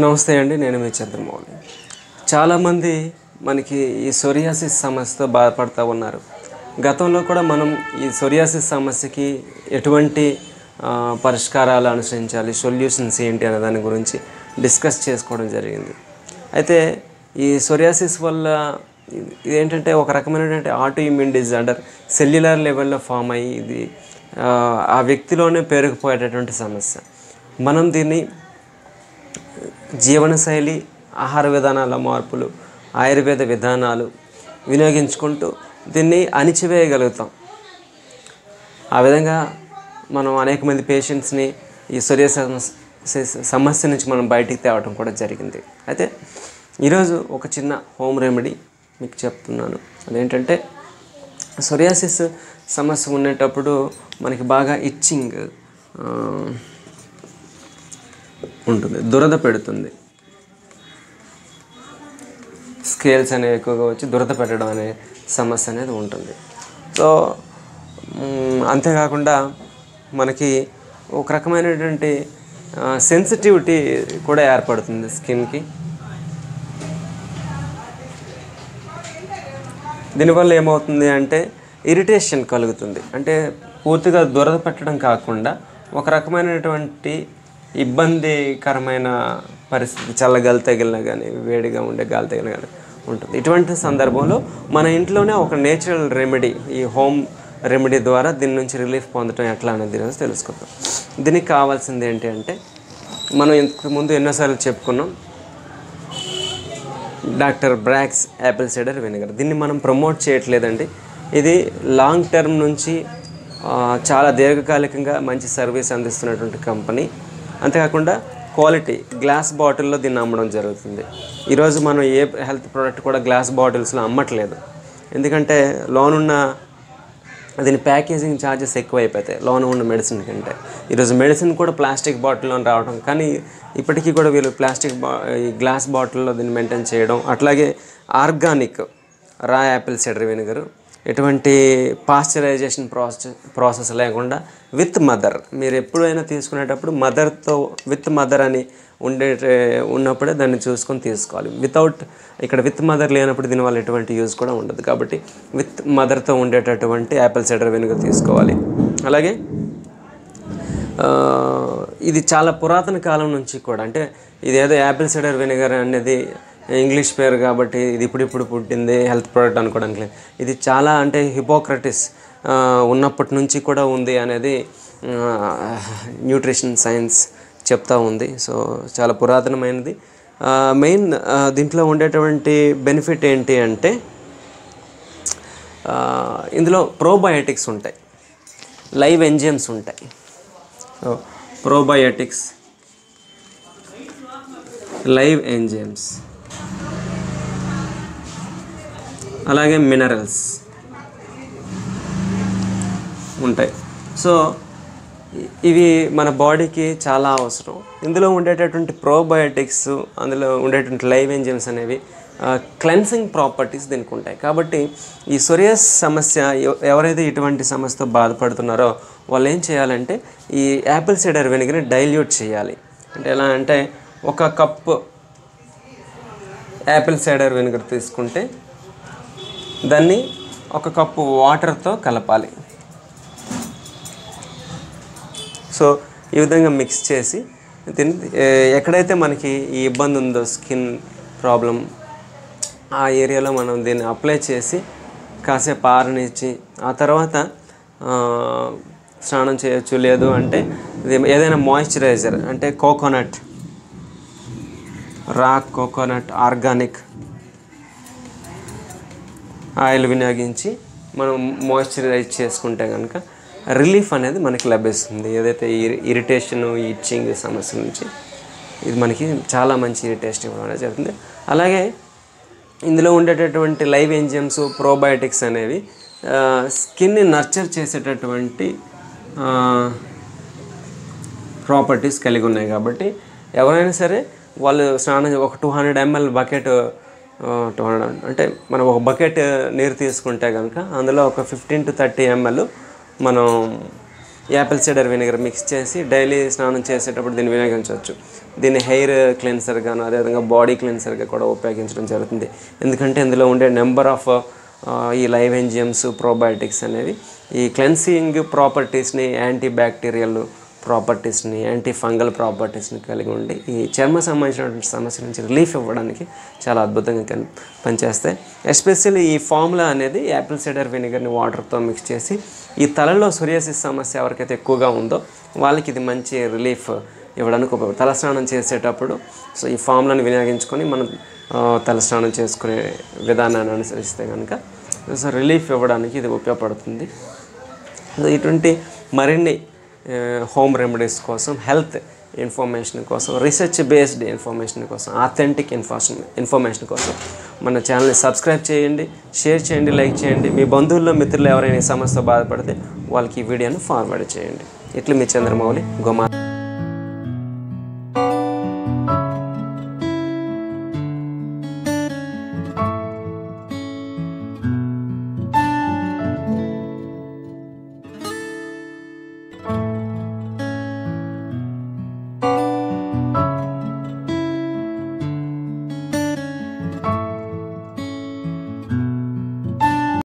నమస్తే అండి నేను మీ చంద్రమౌళి చాలామంది మనకి ఈ సొరియాసిస్ సమస్యతో బాధపడుతూ ఉన్నారు గతంలో కూడా మనం ఈ సొరియాసిస్ సమస్యకి ఎటువంటి ఆ, పరిష్కారాలు అనుసరించాలి సొల్యూషన్స్ ఏంటి అనే దాని గురించి డిస్కస్ చేసుకోవడం జరిగింది అయితే ఈ సొరియాసిస్ వల్ల ఇది- ఇది ఏంటంటే ఒక రకమైనటువంటి ఆటో ఇమ్యూన్ డిజార్డర్ సెల్యులర్ లెవెల్లో ఫామ్ అయ్యి ఇది ఆ, ఆ వ్యక్తిలోనే పేరుకుపోయేటటువంటి సమస్య మనం దీన్ని జీవనశైలి ఆహార విధానాల మార్పులు ఆయుర్వేద విధానాలు వినియోగించుకుంటూ దీన్ని అణిచివేయగలుగుతాం ఆ విధంగా మనం అనేక మంది పేషెంట్స్ని ఈ సొరియ సమస్య నుంచి మనం బయటికి తేవడం కూడా జరిగింది అయితే ఈరోజు ఒక చిన్న హోమ్ రెమెడీ మీకు చెప్తున్నాను అదేంటంటే సొరియాసిస్ సమస్య ఉండేటప్పుడు మనకి బాగా ఇచ్చింగ్ ఉంటుంది దురద పెడుతుంది స్కేల్స్ అనేవి ఎక్కువగా వచ్చి దురద పెట్టడం అనే సమస్య అనేది ఉంటుంది సో మ్, అంతేకాకుండా మనకి ఒక రకమైనటువంటి సెన్సిటివిటీ కూడా ఏర్పడుతుంది స్కిన్కి దీనివల్ల ఏమవుతుంది అంటే ఇరిటేషన్ కలుగుతుంది అంటే పూర్తిగా దురద పెట్టడం కాకుండా ఒక రకమైనటువంటి ఇబ్బందికరమైన పరిస్థితి చల్లగాలి తగిలినా కానీ వేడిగా ఉండే గాలి తగిలినా కానీ ఉంటుంది ఇటువంటి సందర్భంలో మన ఇంట్లోనే ఒక నేచురల్ రెమెడీ ఈ హోమ్ రెమెడీ ద్వారా దీని నుంచి రిలీఫ్ పొందడం ఎట్లా అనేది ఈరోజు తెలుసుకుందాం దీనికి కావాల్సింది ఏంటి అంటే మనం ఇంతకు ముందు ఎన్నోసార్లు చెప్పుకున్నాం doctor Bragg's apple cider vinegar దీన్ని మనం ప్రమోట్ చేయట్లేదండి ఇది లాంగ్ టర్మ్ నుంచి ఆ, చాలా దీర్ఘకాలికంగా మంచి సర్వీస్ అందిస్తున్నటువంటి కంపెనీ అంతేకాకుండా క్వాలిటీ గ్లాస్ బాటిల్లో దీన్ని అమ్మడం జరుగుతుంది ఈరోజు మనం ఏ హెల్త్ ప్రోడక్ట్ కూడా గ్లాస్ బాటిల్స్లో అమ్మట్లేదు ఎందుకంటే లోనున్న దీని ప్యాకేజింగ్ ఛార్జెస్ ఎక్కువ అయిపోతాయి లోన్ ఉన్న మెడిసిన్ కంటే ఈరోజు మెడిసిన్ కూడా ప్లాస్టిక్ బాటిల్లో రావడం కానీ ఇప్పటికీ కూడా వీళ్ళు ప్లాస్టిక్ బా ఈ గ్లాస్ బాటిల్లో దీన్ని మెయింటైన్ చేయడం అట్లాగే organic raw apple cider vinegar ఎటువంటి పాశ్చరైజేషన్ ప్రాసెస్ ప్రాసెస్ లేకుండా విత్ మదర్ మీరు ఎప్పుడైనా తీసుకునేటప్పుడు మదర్తో విత్ మదర్ అని ఉండే ఉన్నప్పుడే దాన్ని చూసుకొని తీసుకోవాలి వితౌట్ ఇక్కడ విత్ మదర్ లేనప్పుడు దీనివల్ల ఎటువంటి యూజ్ కూడా ఉండదు కాబట్టి విత్ మదర్తో ఉండేటటువంటి యాపిల్ సైడర్ వెనుక తీసుకోవాలి అలాగే ఆ, ఇది చాలా పురాతన కాలం నుంచి కూడా అంటే ఇది ఏదో యాపిల్ సైడర్ వెనిగర్ అనేది ఇంగ్లీష్ పేరు కాబట్టి ఇది ఇప్పుడిప్పుడు పుట్టింది హెల్త్ ప్రోడక్ట్ అనుకోవడానికి లేదు ఇది చాలా అంటే హిపోక్రటిస్ ఆ, ఉన్నప్పటి నుంచి కూడా ఉంది అనేది న్యూట్రిషన్ సైన్స్ చెప్తా ఉంది సో చాలా పురాతనమైనది మెయిన్ దీంట్లో ఉండేటువంటి బెనిఫిట్ ఏంటి అంటే ఆ, ఇందులో ప్రోబయోటిక్స్ ఉంటాయి లైవ్ ఎంజిఎమ్స్ ఉంటాయి సో ప్రోబయోటిక్స్ లైవ్ ఎంజిఎమ్స్ అలాగే మినరల్స్ ఉంటాయి సో ఇ- ఇవి మన బాడీకి చాలా అవసరం ఇందులో ఉండేటటువంటి ప్రోబయోటిక్స్ అందులో ఉండేటువంటి లైవ్ ఎంజిమ్స్ అనేవి క్లెన్సింగ్ ప్రాపర్టీస్ దీనికి ఉంటాయి కాబట్టి ఈ సొరియస్ సమస్య ఎవ- ఎవరైతే ఇటువంటి సమస్యతో బాధపడుతున్నారో వాళ్ళు ఏం చేయాలంటే ఈ యాపిల్ సైడర్ వెనిగర్ని డైల్యూట్ చేయాలి అంటే ఎలా అంటే ఒక కప్పు యాపిల్ సైడర్ వెనిగర్ తీసుకుంటే దాన్ని ఒక కప్పు వాటర్తో కలపాలి సో ఈ విధంగా మిక్స్ చేసి దీన్ని ఏ, ఎక్కడైతే మనకి ఈ ఇబ్బంది ఉందో స్కిన్ ప్రాబ్లం ఆ ఏరియాలో మనం దీన్ని అప్లై చేసి కాసేపు ఆరనిచ్చి ఆ తర్వాత ఆ, స్నానం చేయొచ్చు లేదు అంటే ఇది ఏదైనా మాయిశ్చరైజర్ అంటే కోకోనట్ రా కోకోనట్ ఆర్గానిక్ ఆయిల్ వినియోగించి మనం మాయిశ్చరైజ్ చేసుకుంటే కనుక రిలీఫ్ అనేది మనకి లభిస్తుంది ఏదైతే ఇరి ఇరిటేషన్ ఇచ్చింగ్ సమస్య నుంచి ఇది మనకి చాలా మంచి ఇరిటేషన్ ఇవ్వడం అనేది జరుగుతుంది అలాగే ఇందులో ఉండేటటువంటి లైవ్ ఎంజిమ్స్ ప్రోబయోటిక్స్ అనేవి స్కిన్ని నర్చర్ చేసేటటువంటి ప్రాపర్టీస్ కలిగి ఉన్నాయి కాబట్టి ఎవరైనా సరే వాళ్ళు స్నానం ఒక two hundred ml bucket two hundred అంటే మనం ఒక బకెట్ నీరు తీసుకుంటే కనుక అందులో ఒక ఫిఫ్టీన్ టు థర్టీ ఎంఎల్ మనం యాపిల్ సైడర్ వెనిగర్ మిక్స్ చేసి డైలీ స్నానం చేసేటప్పుడు దీన్ని వినియోగించవచ్చు దీన్ని హెయిర్ క్లెన్సర్ గాను అదేవిధంగా బాడీ క్లెన్సర్గా కూడా ఉపయోగించడం జరుగుతుంది ఎందుకంటే ఇందులో ఉండే నెంబర్ ఆఫ్ ఈ లైవ్ ఎంజియమ్స్ ప్రోబయోటిక్స్ అనేవి ఈ క్లెన్సింగ్ ప్రాపర్టీస్ని యాంటీ బ్యాక్టీరియల్ ప్రాపర్టీస్ని యాంటీ ఫంగల్ ప్రాపర్టీస్ని కలిగి ఉండి ఈ చర్మ సంబంధించినటువంటి సమస్య నుంచి రిలీఫ్ ఇవ్వడానికి చాలా అద్భుతంగా కన్ పనిచేస్తాయి ఎస్పెషల్లీ ఈ ఫార్ములా అనేది యాపిల్ సైడర్ వెనిగర్ని వాటర్తో మిక్స్ చేసి ఈ తలలో సూర్యాసిస్ సమస్య ఎవరికైతే ఎక్కువగా ఉందో వాళ్ళకి ఇది మంచి రిలీఫ్ ఇవ్వడానికి ఉపయోగ తలస్నానం చేసేటప్పుడు సో ఈ ఫామ్లను వినియోగించుకొని మనం ఆ, తలస్నానం చేసుకునే విధానాన్ని అనుసరిస్తే కనుక సో రిలీఫ్ ఇవ్వడానికి ఇది ఉపయోగపడుతుంది సో ఇటువంటి మరిన్ని హోమ్ రెమెడీస్ కోసం హెల్త్ ఇన్ఫర్మేషన్ కోసం రీసెర్చ్ బేస్డ్ ఇన్ఫర్మేషన్ కోసం ఆథెంటిక్ ఇన్ఫర్మేషన్ ఇన్ఫర్మేషన్ కోసం మన ఛానల్ని సబ్స్క్రైబ్ చేయండి షేర్ చేయండి లైక్ చేయండి మీ బంధువుల్లో మిత్రులు ఎవరైనా ఈ సమస్యతో బాధపడితే వాళ్ళకి ఈ వీడియోను ఫార్వర్డ్ చేయండి ఇట్లా మీ చంద్రమౌళి గోమా